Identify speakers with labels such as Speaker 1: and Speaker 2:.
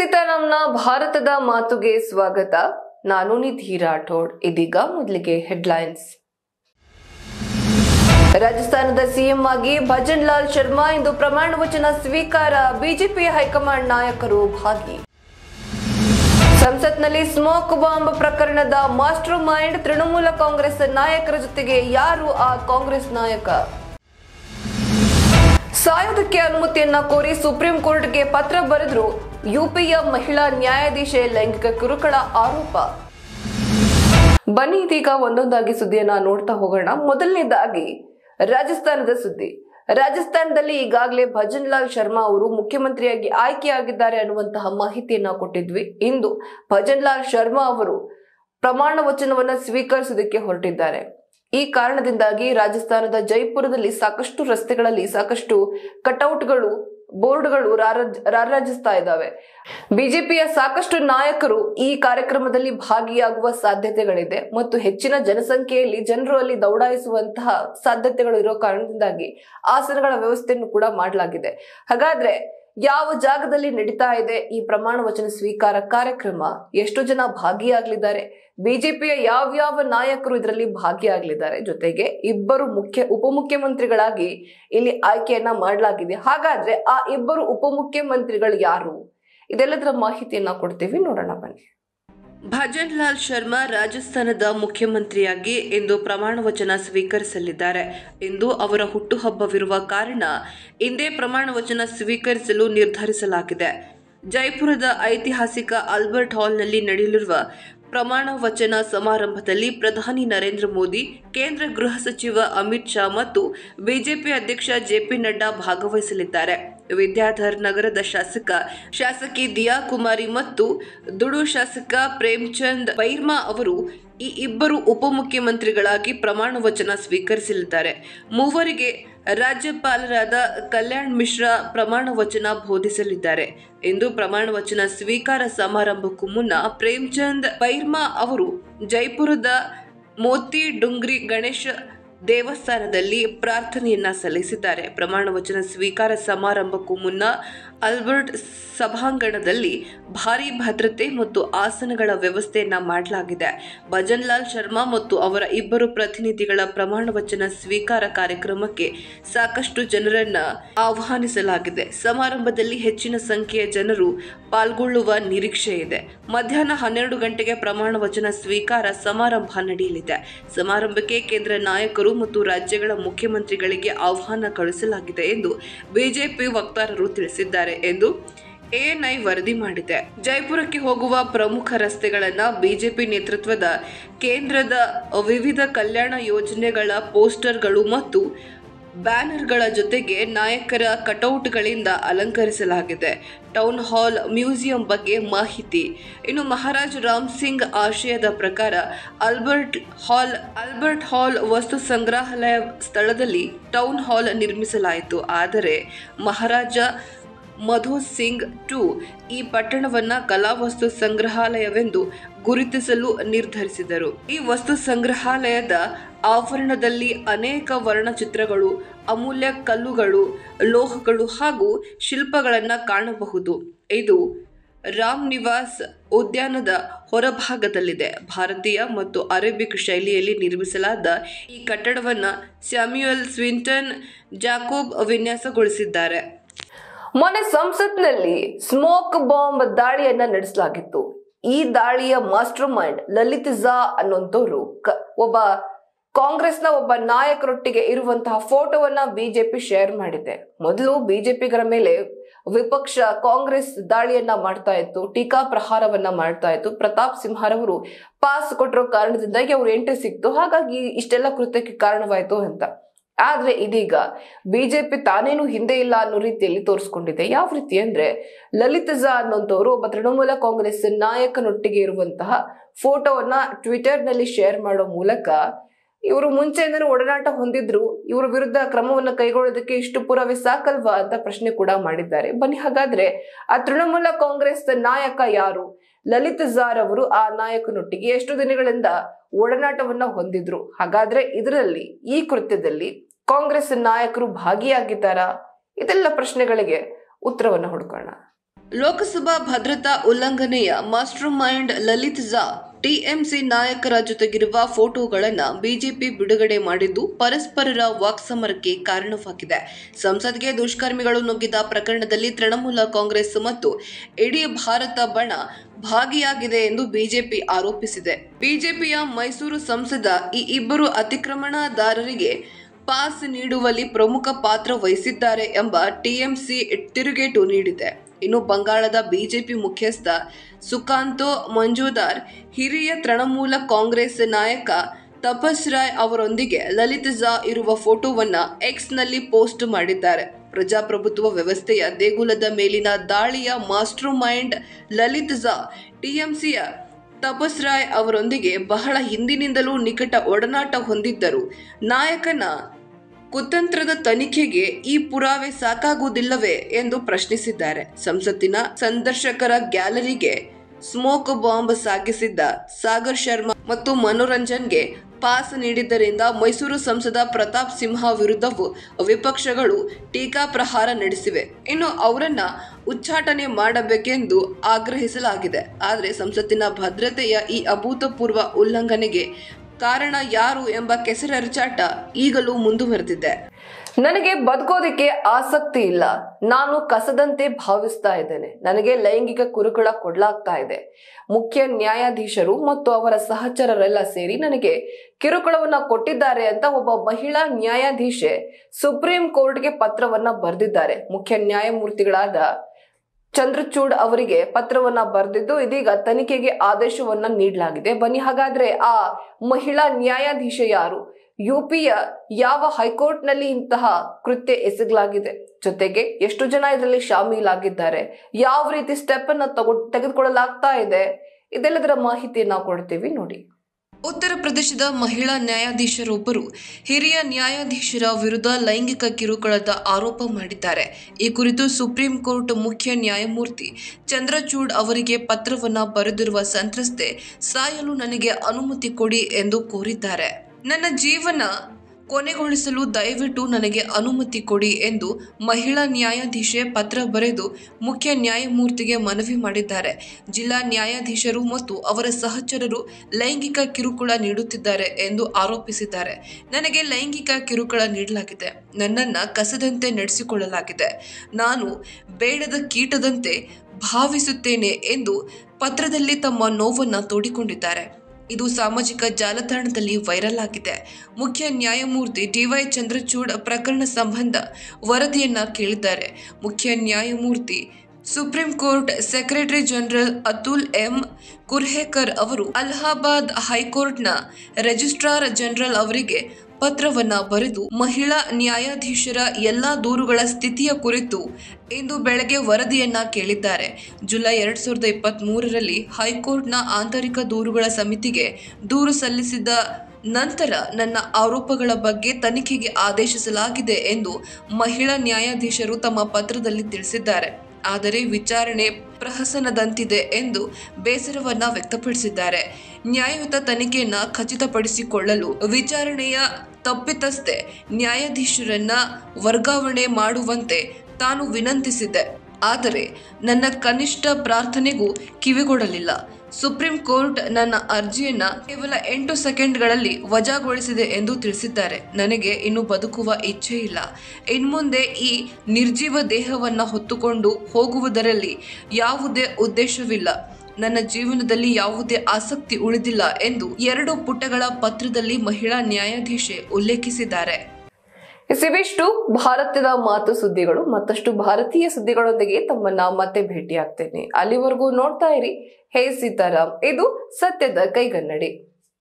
Speaker 1: ಸೀತಾರಾಮ್ನ ಭಾರತದ ಮಾತುಗೆ ಸ್ವಾಗತ ನಾನು ನಿಧಿ ರಾಠೋಡ್ ಇದೀಗ ಮೊದಲಿಗೆ ಹೆಡ್ಲೈನ್ಸ್ ರಾಜಸ್ಥಾನದ ಸಿಎಂ ಆಗಿ ಭಜನ್ ಲಾಲ್ ಶರ್ಮಾ ಇಂದು ಪ್ರಮಾಣ ವಚನ ಸ್ವೀಕಾರ ಬಿಜೆಪಿ ಹೈಕಮಾಂಡ್ ನಾಯಕರು ಭಾಗಿ ಸಂಸತ್ನಲ್ಲಿ ಸ್ಮೋಕ್ ಬಾಂಬ್ ಪ್ರಕರಣದ ಮಾಸ್ಟರ್ ಮೈಂಡ್ ತೃಣಮೂಲ ಕಾಂಗ್ರೆಸ್ ನಾಯಕರ ಜೊತೆಗೆ ಯಾರು ಆ ಕಾಂಗ್ರೆಸ್ ನಾಯಕ ಸಾಯೋದಕ್ಕೆ ಅನುಮತಿಯನ್ನ ಕೋರಿ ಸುಪ್ರೀಂ ಕೋರ್ಟ್ಗೆ ಪತ್ರ ಬರೆದ್ರು ಯುಪಿಯ ಮಹಿಳಾ ನ್ಯಾಯಾಧೀಶೆ ಲೈಂಗಿಕ ಕಿರುಕುಳ ಆರೋಪ ಬನ್ನಿ ಇದೀಗ ಒಂದೊಂದಾಗಿ ಸುದ್ದಿಯನ್ನ ನೋಡ್ತಾ ಹೋಗೋಣ ಮೊದಲನೇದಾಗಿ ರಾಜಸ್ಥಾನದ ಸುದ್ದಿ ರಾಜಸ್ಥಾನದಲ್ಲಿ ಈಗಾಗಲೇ ಭಜನ್ ಲಾಲ್ ಶರ್ಮಾ ಅವರು ಮುಖ್ಯಮಂತ್ರಿಯಾಗಿ ಆಯ್ಕೆಯಾಗಿದ್ದಾರೆ ಅನ್ನುವಂತಹ ಮಾಹಿತಿಯನ್ನ ಕೊಟ್ಟಿದ್ವಿ ಇಂದು ಭಜನ್ ಲಾಲ್ ಶರ್ಮಾ ಅವರು ಪ್ರಮಾಣ ವಚನವನ್ನ ಸ್ವೀಕರಿಸೋದಕ್ಕೆ ಹೊರಟಿದ್ದಾರೆ ಈ ಕಾರಣದಿಂದಾಗಿ ರಾಜಸ್ಥಾನದ ಜೈಪುರದಲ್ಲಿ ಸಾಕಷ್ಟು ರಸ್ತೆಗಳಲ್ಲಿ ಸಾಕಷ್ಟು ಕಟೌಟ್ಗಳು ಬೋರ್ಡ್ಗಳು ರಾರಾಜ್ ರಾರಾಜಿಸ್ತಾ ಇದ್ದಾವೆ ಬಿಜೆಪಿಯ ಸಾಕಷ್ಟು ನಾಯಕರು ಈ ಕಾರ್ಯಕ್ರಮದಲ್ಲಿ ಭಾಗಿಯಾಗುವ ಸಾಧ್ಯತೆಗಳಿದೆ ಮತ್ತು ಹೆಚ್ಚಿನ ಜನಸಂಖ್ಯೆಯಲ್ಲಿ ಜನರು ಅಲ್ಲಿ ದೌಡಾಯಿಸುವಂತಹ ಸಾಧ್ಯತೆಗಳು ಇರೋ ಕಾರಣದಿಂದಾಗಿ ಆಸನಗಳ ವ್ಯವಸ್ಥೆಯನ್ನು ಕೂಡ ಮಾಡಲಾಗಿದೆ ಹಾಗಾದ್ರೆ ಯಾವ ಜಾಗದಲ್ಲಿ ನಡೀತಾ ಇದೆ ಈ ಪ್ರಮಾಣ ವಚನ ಸ್ವೀಕಾರ ಕಾರ್ಯಕ್ರಮ ಎಷ್ಟು ಜನ ಭಾಗಿಯಾಗಲಿದ್ದಾರೆ ಬಿಜೆಪಿಯ ಯಾವ್ಯಾವ ನಾಯಕರು ಇದರಲ್ಲಿ ಭಾಗಿಯಾಗಲಿದ್ದಾರೆ ಜೊತೆಗೆ ಇಬ್ಬರು ಮುಖ್ಯ ಉಪಮುಖ್ಯಮಂತ್ರಿಗಳಾಗಿ ಇಲ್ಲಿ ಆಯ್ಕೆಯನ್ನ ಮಾಡಲಾಗಿದೆ ಹಾಗಾದ್ರೆ ಆ ಇಬ್ಬರು ಉಪಮುಖ್ಯಮಂತ್ರಿಗಳು ಯಾರು ಇದೆಲ್ಲದರ ಮಾಹಿತಿಯನ್ನ ಕೊಡ್ತೀವಿ ನೋಡೋಣ ಬನ್ನಿ ಭಜನ್ ಲಾಲ್ ಶರ್ಮಾ ರಾಜಸ್ಥಾನದ ಮುಖ್ಯಮಂತ್ರಿಯಾಗಿ ಇಂದು ಪ್ರಮಾಣ ವಚನ ಸ್ವೀಕರಿಸಲಿದ್ದಾರೆ ಇಂದು ಅವರ ಹುಟ್ಟುಹಬ್ಬವಿರುವ ಕಾರಣ ಇಂದೇ ಪ್ರಮಾಣ ವಚನ ಸ್ವೀಕರಿಸಲು ನಿರ್ಧರಿಸಲಾಗಿದೆ ಜೈಪುರದ ಐತಿಹಾಸಿಕ ಆಲ್ಬರ್ಟ್ ಹಾಲ್ನಲ್ಲಿ ನಡೆಯಲಿರುವ ಪ್ರಮಾಣ ವಚನ ಸಮಾರಂಭದಲ್ಲಿ ಪ್ರಧಾನಿ ನರೇಂದ್ರ ಮೋದಿ ಕೇಂದ್ರ ಗೃಹ ಸಚಿವ ಅಮಿತ್ ಶಾ ಮತ್ತು ಬಿಜೆಪಿ ಅಧ್ಯಕ್ಷ ಜೆಪಿ ನಡ್ಡಾ ಭಾಗವಹಿಸಲಿದ್ದಾರೆ ವಿದ್ಯಾಧರ್ ನಗರದ ಶಾಸಕ ಶಾಸಕಿ ದಿಯಾ ಕುಮಾರಿ ಮತ್ತು ದುಡು ಶಾಸಕ ಪ್ರೇಮ್ಚಂದ್ ಬೈರ್ಮಾ ಅವರು ಈ ಇಬ್ಬರು ಉಪಮುಖ್ಯಮಂತ್ರಿಗಳಾಗಿ ಪ್ರಮಾಣ ವಚನ ಸ್ವೀಕರಿಸಲಿದ್ದಾರೆ ಮೂವರಿಗೆ ರಾಜ್ಯಪಾಲರಾದ ಕಲ್ಯಾಣ್ ಮಿಶ್ರಾ ಪ್ರಮಾಣ ವಚನ ಬೋಧಿಸಲಿದ್ದಾರೆ ಇಂದು ಪ್ರಮಾಣ ವಚನ ಸ್ವೀಕಾರ ಸಮಾರಂಭಕ್ಕೂ ಮುನ್ನ ಪ್ರೇಮ್ಚಂದ್ ಬೈರ್ಮಾ ಅವರು ಜೈಪುರದ ಮೋತಿ ಡುಂಗ್ರಿ ಗಣೇಶ ದೇವಸ್ಥಾನದಲ್ಲಿ ಪ್ರಾರ್ಥನೆಯನ್ನ ಸಲ್ಲಿಸಿದ್ದಾರೆ ಪ್ರಮಾಣ ವಚನ ಸ್ವೀಕಾರ ಸಮಾರಂಭಕ್ಕೂ ಮುನ್ನ ಆಲ್ಬರ್ಟ್ ಸಭಾಂಗಣದಲ್ಲಿ ಭಾರೀ ಭದ್ರತೆ ಮತ್ತು ಆಸನಗಳ ವ್ಯವಸ್ಥೆಯನ್ನ ಮಾಡಲಾಗಿದೆ ಭಜನ್ ಲಾಲ್ ಶರ್ಮಾ ಮತ್ತು ಅವರ ಇಬ್ಬರು ಪ್ರತಿನಿಧಿಗಳ ಪ್ರಮಾಣ ವಚನ ಸ್ವೀಕಾರ ಕಾರ್ಯಕ್ರಮಕ್ಕೆ ಸಾಕಷ್ಟು ಜನರನ್ನ ಆಹ್ವಾನಿಸಲಾಗಿದೆ ಸಮಾರಂಭದಲ್ಲಿ ಹೆಚ್ಚಿನ ಸಂಖ್ಯೆಯ ಜನರು ಪಾಲ್ಗೊಳ್ಳುವ ನಿರೀಕ್ಷೆ ಇದೆ ಮಧ್ಯಾಹ್ನ ಹನ್ನೆರಡು ಗಂಟೆಗೆ ಪ್ರಮಾಣ ವಚನ ಸ್ವೀಕಾರ ಸಮಾರಂಭ ನಡೆಯಲಿದೆ ಸಮಾರಂಭಕ್ಕೆ ಕೇಂದ್ರ ನಾಯಕರು ಮತ್ತು ರಾಜ್ಯಗಳ ಮುಖ್ಯಮಂತ್ರಿಗಳಿಗೆ ಆಹ್ವಾನ ಕಳಿಸಲಾಗಿದೆ ಎಂದು ಬಿಜೆಪಿ ವಕ್ತಾರರು ತಿಳಿಸಿದ್ದಾರೆ ಎಂದು ಎಎನ್ಐ ವರದಿ ಮಾಡಿದೆ ಜೈಪುರಕ್ಕೆ ಹೋಗುವ ಪ್ರಮುಖ ರಸ್ತೆಗಳನ್ನ ಬಿಜೆಪಿ ನೇತೃತ್ವದ ಕೇಂದ್ರದ ವಿವಿಧ ಕಲ್ಯಾಣ ಯೋಜನೆಗಳ ಪೋಸ್ಟರ್ಗಳು ಮತ್ತು ಬ್ಯಾನರ್ಗಳ ಜೊತೆಗೆ ನಾಯಕರ ಕಟೌಟ್ಗಳಿಂದ ಅಲಂಕರಿಸಲಾಗಿದೆ ಟೌನ್ ಹಾಲ್ ಮ್ಯೂಸಿಯಂ ಬಗ್ಗೆ ಮಾಹಿತಿ ಇನ್ನು ಮಹಾರಾಜ್ ರಾಮ್ ಸಿಂಗ್ ಆಶಯದ ಪ್ರಕಾರ ಆಲ್ಬರ್ಟ್ ಹಾಲ್ ಆಲ್ಬರ್ಟ್ ಹಾಲ್ ವಸ್ತು ಸಂಗ್ರಹಾಲಯ ಸ್ಥಳದಲ್ಲಿ ಟೌನ್ ಹಾಲ್ ನಿರ್ಮಿಸಲಾಯಿತು ಆದರೆ ಮಹಾರಾಜ ಮಧು ಸಿಂಗ್ ಟು ಈ ಪಟ್ಟಣವನ್ನ ಕಲಾವಸ್ತು ಸಂಗ್ರಹಾಲಯವೆಂದು ಗುರುತಿಸಲು ನಿರ್ಧರಿಸಿದರು ಈ ವಸ್ತು ಸಂಗ್ರಹಾಲಯದ ಆವರಣದಲ್ಲಿ ಅನೇಕ ವರ್ಣಚಿತ್ರಗಳು ಅಮೂಲ್ಯ ಕಲ್ಲುಗಳು ಲೋಹಗಳು ಹಾಗೂ ಶಿಲ್ಪಗಳನ್ನು ಕಾಣಬಹುದು ಇದು ರಾಮ್ ನಿವಾಸ್ ಉದ್ಯಾನದ ಹೊರಭಾಗದಲ್ಲಿದೆ ಭಾರತೀಯ ಮತ್ತು ಅರೇಬಿಕ್ ಶೈಲಿಯಲ್ಲಿ ನಿರ್ಮಿಸಲಾದ ಈ ಕಟ್ಟಡವನ್ನ ಸ್ಯಾಮ್ಯುಯಲ್ ಸ್ವಿಂಟನ್ ಜಾಕೋಬ್ ವಿನ್ಯಾಸಗೊಳಿಸಿದ್ದಾರೆ ಮೊನ್ನೆ ಸಂಸತ್ನಲ್ಲಿ ಸ್ಮೋಕ್ ಬಾಂಬ್ ದಾಳಿಯನ್ನ ನಡೆಸಲಾಗಿತ್ತು ಈ ದಾಳಿಯ ಮಾಸ್ಟರ್ ಮೈಂಡ್ ಲಲಿತ್ ಝಾ ಅನ್ನುವಂಥವ್ರು ಕ- ಒಬ್ಬ ಕಾಂಗ್ರೆಸ್ನ ಒಬ್ಬ ನಾಯಕರೊಟ್ಟಿಗೆ ಇರುವಂತಹ ಫೋಟೋವನ್ನ ಬಿಜೆಪಿ ಶೇರ್ ಮಾಡಿದೆ ಮೊದಲು ಬಿಜೆಪಿಗರ ಮೇಲೆ ವಿಪಕ್ಷ ಕಾಂಗ್ರೆಸ್ ದಾಳಿಯನ್ನ ಮಾಡ್ತಾ ಇತ್ತು ಟೀಕಾ ಪ್ರಹಾರವನ್ನ ಮಾಡ್ತಾ ಇತ್ತು ಪ್ರತಾಪ್ ಸಿಂಹರವರು ಪಾಸ್ ಕೊಟ್ಟಿರೋ ಕಾರಣದಿಂದಾಗಿ ಅವ್ರು ಎಂಟ್ರಿ ಸಿಕ್ತು ಹಾಗಾಗಿ ಇಷ್ಟೆಲ್ಲ ಕೃತ್ಯಕ್ಕೆ ಕಾರಣವಾಯ್ತು ಅಂತ ಆದ್ರೆ ಇದೀಗ ಬಿಜೆಪಿ ತಾನೇನು ಹಿಂದೆ ಇಲ್ಲ ಅನ್ನೋ ರೀತಿಯಲ್ಲಿ ತೋರಿಸ್ಕೊಂಡಿದೆ ಯಾವ ರೀತಿ ಅಂದ್ರೆ ಲಲಿತ್ ಝಾ ಅನ್ನುವಂಥವ್ರು ಒಬ್ಬ ತೃಣಮೂಲ ಕಾಂಗ್ರೆಸ್ ನಾಯಕನೊಟ್ಟಿಗೆ ಇರುವಂತಹ ಫೋಟೋವನ್ನ ಟ್ವಿಟರ್ ನಲ್ಲಿ ಶೇರ್ ಮಾಡೋ ಮೂಲಕ ಇವರು ಮುಂಚೆಯಿಂದನೂ ಒಡನಾಟ ಹೊಂದಿದ್ರು ಇವರ ವಿರುದ್ಧ ಕ್ರಮವನ್ನ ಕೈಗೊಳ್ಳೋದಕ್ಕೆ ಇಷ್ಟು ಪುರಾವೆ ಸಾಕಲ್ವಾ ಅಂತ ಪ್ರಶ್ನೆ ಕೂಡ ಮಾಡಿದ್ದಾರೆ ಬನ್ನಿ ಹಾಗಾದ್ರೆ ಆ ತೃಣಮೂಲ ಕಾಂಗ್ರೆಸ್ ನಾಯಕ ಯಾರು ಲಲಿತ್ ಝಾರ್ ಅವರು ಆ ನಾಯಕನೊಟ್ಟಿಗೆ ಎಷ್ಟು ದಿನಗಳಿಂದ ಒಡನಾಟವನ್ನ ಹೊಂದಿದ್ರು ಹಾಗಾದ್ರೆ ಇದರಲ್ಲಿ ಈ ಕೃತ್ಯದಲ್ಲಿ ಕಾಂಗ್ರೆಸ್ ನಾಯಕರು ಭಾಗಿಯಾಗಿದ್ದಾರಾ ಇದೆಲ್ಲ ಪ್ರಶ್ನೆಗಳಿಗೆ ಉತ್ತರವನ್ನ ಹುಡುಕೋಣ ಲೋಕಸಭಾ ಭದ್ರತಾ ಉಲ್ಲಂಘನೆಯ mastermind Lalit Jha TMC ನಾಯಕರ ಜೊತೆಗಿರುವ ಫೋಟೋಗಳನ್ನು ಬಿಜೆಪಿ ಬಿಡುಗಡೆ ಮಾಡಿದ್ದು ಪರಸ್ಪರರ ವಾಕ್ಸಮರಕ್ಕೆ ಕಾರಣವಾಗಿದೆ ಸಂಸತ್ಗೆ ದುಷ್ಕರ್ಮಿಗಳು ನುಗ್ಗಿದ ಪ್ರಕರಣದಲ್ಲಿ ತೃಣಮೂಲ ಕಾಂಗ್ರೆಸ್ ಮತ್ತು ಇಡೀ ಭಾರತ ಬಣ ಭಾಗಿಯಾಗಿದೆ ಎಂದು ಬಿಜೆಪಿ ಆರೋಪಿಸಿದೆ ಬಿಜೆಪಿಯ ಮೈಸೂರು ಸಂಸದ ಈ ಇಬ್ಬರು ಅತಿಕ್ರಮಣದಾರರಿಗೆ ಪಾಸ್ ನೀಡುವಲ್ಲಿ ಪ್ರಮುಖ ಪಾತ್ರ ವಹಿಸಿದ್ದಾರೆ ಎಂಬ ಟಿಎಂಸಿ ತಿರುಗೇಟು ನೀಡಿದೆ ಇನ್ನು ಬಂಗಾಳದ ಬಿಜೆಪಿ ಮುಖ್ಯಸ್ಥ ಸುಕಾಂತೋ ಮಂಜುದಾರ್ ಹಿರಿಯ ತೃಣಮೂಲ ಕಾಂಗ್ರೆಸ್ ನಾಯಕ ತಪಸ್ ರಾಯ್ ಅವರೊಂದಿಗೆ ಲಲಿತ್ ಝಾ ಇರುವ ಫೋಟೋವನ್ನ ಎಕ್ಸ್ನಲ್ಲಿ ಪೋಸ್ಟ್ ಮಾಡಿದ್ದಾರೆ ಪ್ರಜಾಪ್ರಭುತ್ವ ವ್ಯವಸ್ಥೆಯ ದೇಗುಲದ ಮೇಲಿನ ದಾಳಿಯ ಮಾಸ್ಟರ್ ಮೈಂಡ್ ಲಲಿತ್ ಝಾ ಟಿಎಂಸಿಯ ತಪಸ್ ರಾಯ್ ಅವರೊಂದಿಗೆ ಬಹಳ ಹಿಂದಿನಿಂದಲೂ ನಿಕಟ ಒಡನಾಟ ಹೊಂದಿದ್ದರು ನಾಯಕನ ಕುತಂತ್ರದ ತನಿಖೆಗೆ ಈ ಪುರಾವೆ ಸಾಕಾಗುವುದಿಲ್ಲವೇ ಎಂದು ಪ್ರಶ್ನಿಸಿದ್ದಾರೆ ಸಂಸತ್ತಿನ ಸಂದರ್ಶಕರ ಗ್ಯಾಲರಿಗೆ ಸ್ಮೋಕ್ ಬಾಂಬ್ ಸಾಗಿಸಿದ್ದ ಸಾಗರ್ ಶರ್ಮಾ ಮತ್ತು ಮನೋರಂಜನ್ಗೆ ಪಾಸ್ ನೀಡಿದ್ದರಿಂದ ಮೈಸೂರು ಸಂಸದ ಪ್ರತಾಪ್ ಸಿಂಹ ವಿರುದ್ಧವೂ ವಿಪಕ್ಷಗಳು ಟೀಕಾ ಪ್ರಹಾರ ನಡೆಸಿವೆ ಇನ್ನು ಅವರನ್ನ ಉಚ್ಚಾಟನೆ ಮಾಡಬೇಕೆಂದು ಆಗ್ರಹಿಸಲಾಗಿದೆ ಆದರೆ ಸಂಸತ್ತಿನ ಭದ್ರತೆಯ ಈ ಅಭೂತಪೂರ್ವ ಉಲ್ಲಂಘನೆಗೆ ಕಾರಣ ಯಾರು ಎಂಬ ಕೆಸರಚಾಟ ಈಗಲೂ ಮುಂದುವರೆದಿದೆ ನನಗೆ ಬದುಕೋದಕ್ಕೆ ಆಸಕ್ತಿ ಇಲ್ಲ ನಾನು ಕಸದಂತೆ ಭಾವಿಸ್ತಾ ಇದ್ದೇನೆ ನನಗೆ ಲೈಂಗಿಕ ಕುರುಕುಳ ಕೊಡ್ಲಾಗ್ತಾ ಇದೆ ಮುಖ್ಯ ನ್ಯಾಯಾಧೀಶರು ಮತ್ತು ಅವರ ಸಹಚರರೆಲ್ಲ ಸೇರಿ ನನಗೆ ಕಿರುಕುಳವನ್ನ ಕೊಟ್ಟಿದ್ದಾರೆ ಅಂತ ಒಬ್ಬ ಮಹಿಳಾ ನ್ಯಾಯಾಧೀಶೆ ಸುಪ್ರೀಂ ಕೋರ್ಟ್ಗೆ ಪತ್ರವನ್ನ ಬರೆದಿದ್ದಾರೆ ಮುಖ್ಯ ನ್ಯಾಯಮೂರ್ತಿಗಳಾದ ಚಂದ್ರಚೂಡ್ ಅವರಿಗೆ ಪತ್ರವನ್ನ ಬರೆದಿದ್ದು ಇದೀಗ ತನಿಖೆಗೆ ಆದೇಶವನ್ನ ನೀಡಲಾಗಿದೆ ಬನ್ನಿ ಹಾಗಾದ್ರೆ ಆ ಮಹಿಳಾ ನ್ಯಾಯಾಧೀಶ ಯಾರು ಯುಪಿಯ ಯಾವ ಹೈಕೋರ್ಟ್ನಲ್ಲಿ ಇಂತಹ ಕೃತ್ಯ ಎಸಗಲಾಗಿದೆ ಜೊತೆಗೆ ಎಷ್ಟು ಜನ ಇದರಲ್ಲಿ ಶಾಮೀಲಾಗಿದ್ದಾರೆ ಯಾವ ರೀತಿ ಸ್ಟೆಪ್ ಅನ್ನ ತಗೊ ತೆಗೆದುಕೊಳ್ಳಲಾಗ್ತಾ ಇದೆ ಇದೆಲ್ಲದರ ಮಾಹಿತಿಯನ್ನ ಕೊಡ್ತೀವಿ ನೋಡಿ ಉತ್ತರ ಪ್ರದೇಶದ ಮಹಿಳಾ ನ್ಯಾಯಾಧೀಶರೊಬ್ಬರು ಹಿರಿಯ ನ್ಯಾಯಾಧೀಶರ ವಿರುದ್ಧ ಲೈಂಗಿಕ ಕಿರುಕುಳದ ಆರೋಪ ಮಾಡಿದ್ದಾರೆ ಈ ಕುರಿತು ಸುಪ್ರೀಂ ಕೋರ್ಟ್ ಮುಖ್ಯ ನ್ಯಾಯಮೂರ್ತಿ ಚಂದ್ರಚೂಡ್ ಅವರಿಗೆ ಪತ್ರವನ್ನ ಬರೆದಿರುವ ಸಂತ್ರಸ್ತೆ ಸಾಯಲು ನನಗೆ ಅನುಮತಿ ಕೊಡಿ ಎಂದು ಕೋರಿದ್ದಾರೆ ನನ್ನ ಜೀವನ ಕೊನೆಗೊಳಿಸಲು ದಯವಿಟ್ಟು ನನಗೆ ಅನುಮತಿ ಕೊಡಿ ಎಂದು ಮಹಿಳಾ ನ್ಯಾಯಾಧೀಶೆ ಪತ್ರ ಬರೆದು ಮುಖ್ಯ ನ್ಯಾಯಮೂರ್ತಿಗೆ ಮನವಿ ಮಾಡಿದ್ದಾರೆ ಜಿಲ್ಲಾ ನ್ಯಾಯಾಧೀಶರು ಮತ್ತು ಅವರ ಸಹಚರರು ಲೈಂಗಿಕ ಕಿರುಕುಳ ನೀಡುತ್ತಿದ್ದಾರೆ ಎಂದು ಆರೋಪಿಸಿದ್ದಾರೆ ನನಗೆ ಲೈಂಗಿಕ ಕಿರುಕುಳ ನೀಡಲಾಗಿದೆ ನನ್ನನ್ನ ಕಸದಂತೆ ನಡೆಸಿಕೊಳ್ಳಲಾಗಿದೆ ನಾನು ಬೇಡದ ಕೀಟದಂತೆ ಭಾವಿಸುತ್ತೇನೆ ಎಂದು ಪತ್ರದಲ್ಲಿ ತಮ್ಮ ನೋವನ್ನ ತೋಡಿಕೊಂಡಿದ್ದಾರೆ ಇದು ಸಾಮಾಜಿಕ ಜಾಲತಾಣದಲ್ಲಿ ವೈರಲ್ ಆಗಿದೆ ಮುಖ್ಯ ನ್ಯಾಯಮೂರ್ತಿ ಡಿವೈ ಚಂದ್ರಚೂಡ್ ಪ್ರಕರಣ ಸಂಬಂಧ ವರದಿಯನ್ನ ಕೇಳಿದ್ದಾರೆ ಮುಖ್ಯ ನ್ಯಾಯಮೂರ್ತಿ supreme court secretary general Atul M Kurhekar ಅವರು ಅಲಹಾಬಾದ್ ಹೈಕೋರ್ಟ್ನ ರಿಜಿಸ್ಟ್ರಾರ್ ಜನರಲ್ ಅವರಿಗೆ ಪತ್ರವನ್ನ ಬರೆದು ಮಹಿಳಾ ನ್ಯಾಯಾಧೀಶರ ಎಲ್ಲಾ ದೂರುಗಳ ಸ್ಥಿತಿಯ ಕುರಿತು ಇಂದು ಬೆಳಗ್ಗೆ ವರದಿಯನ್ನ ಕೇಳಿದ್ದಾರೆ ಜುಲೈ ಎರಡ್ ಸಾವಿರದ ಇಪ್ಪತ್ತ್ ಮೂರರಲ್ಲಿ ಹೈಕೋರ್ಟ್ನ ಆಂತರಿಕ ದೂರುಗಳ ಸಮಿತಿಗೆ ದೂರು ಸಲ್ಲಿಸಿದ ನಂತರ ನನ್ನ ಆರೋಪಗಳ ಬಗ್ಗೆ ತನಿಖೆಗೆ ಆದೇಶಿಸಲಾಗಿದೆ ಎಂದು ಮಹಿಳಾ ನ್ಯಾಯಾಧೀಶರು ತಮ್ಮ ಪತ್ರದಲ್ಲಿ ತಿಳಿಸಿದ್ದಾರೆ ಆದರೆ ವಿಚಾರಣೆ ಪ್ರಹಸನದಂತಿದೆ ಎಂದು ಬೇಸರವನ್ನ ವ್ಯಕ್ತಪಡಿಸಿದ್ದಾರೆ ನ್ಯಾಯಯುತ ತನಿಖೆಯನ್ನ ಖಚಿತಪಡಿಸಿಕೊಳ್ಳಲು ವಿಚಾರಣೆಯ ತಪ್ಪಿತಸ್ಥೆ ನ್ಯಾಯಾಧೀಶರನ್ನ ವರ್ಗಾವಣೆ ಮಾಡುವಂತೆ ತಾನು ವಿನಂತಿಸಿದ್ದೆ ಆದರೆ ನನ್ನ ಕನಿಷ್ಠ ಪ್ರಾರ್ಥನೆಗೂ ಕಿವಿಗೊಡಲಿಲ್ಲ ಸುಪ್ರೀಂ ಕೋರ್ಟ್ ನನ್ನ ಅರ್ಜಿಯನ್ನ ಕೇವಲ ಎಂಟು ಸೆಕೆಂಡ್ಗಳಲ್ಲಿ ವಜಾಗೊಳಿಸಿದೆ ಎಂದು ತಿಳಿಸಿದ್ದಾರೆ ನನಗೆ ಇನ್ನು ಬದುಕುವ ಇಚ್ಛೆ ಇಲ್ಲ ಇನ್ಮುಂದೆ ಈ ನಿರ್ಜೀವ ದೇಹವನ್ನ ಹೊತ್ತುಕೊಂಡು ಹೋಗುವುದರಲ್ಲಿ ಯಾವುದೇ ಉದ್ದೇಶವಿಲ್ಲ ನನ್ನ ಜೀವನದಲ್ಲಿ ಯಾವುದೇ ಆಸಕ್ತಿ ಉಳಿದಿಲ್ಲ ಎಂದು ಎರಡು ಪುಟಗಳ ಪತ್ರದಲ್ಲಿ ಮಹಿಳಾ ನ್ಯಾಯಾಧೀಶೆ ಉಲ್ಲೇಖಿಸಿದ್ದಾರೆ ಇವಿಷ್ಟು ಭಾರತದ ಮಾತು ಸುದ್ದಿಗಳು ಮತ್ತಷ್ಟು ಭಾರತೀಯ ಸುದ್ದಿಗಳೊಂದಿಗೆ ತಮ್ಮನ್ನ ಮತ್ತೆ ಭೇಟಿಯಾಗ್ತೇನೆ ಅಲ್ಲಿವರೆಗೂ ನೋಡ್ತಾ ಇರಿ ಹೇ ಸೀತಾರಾಮ್ ಇದು ಸತ್ಯದ ಕೈಗನ್ನಡಿ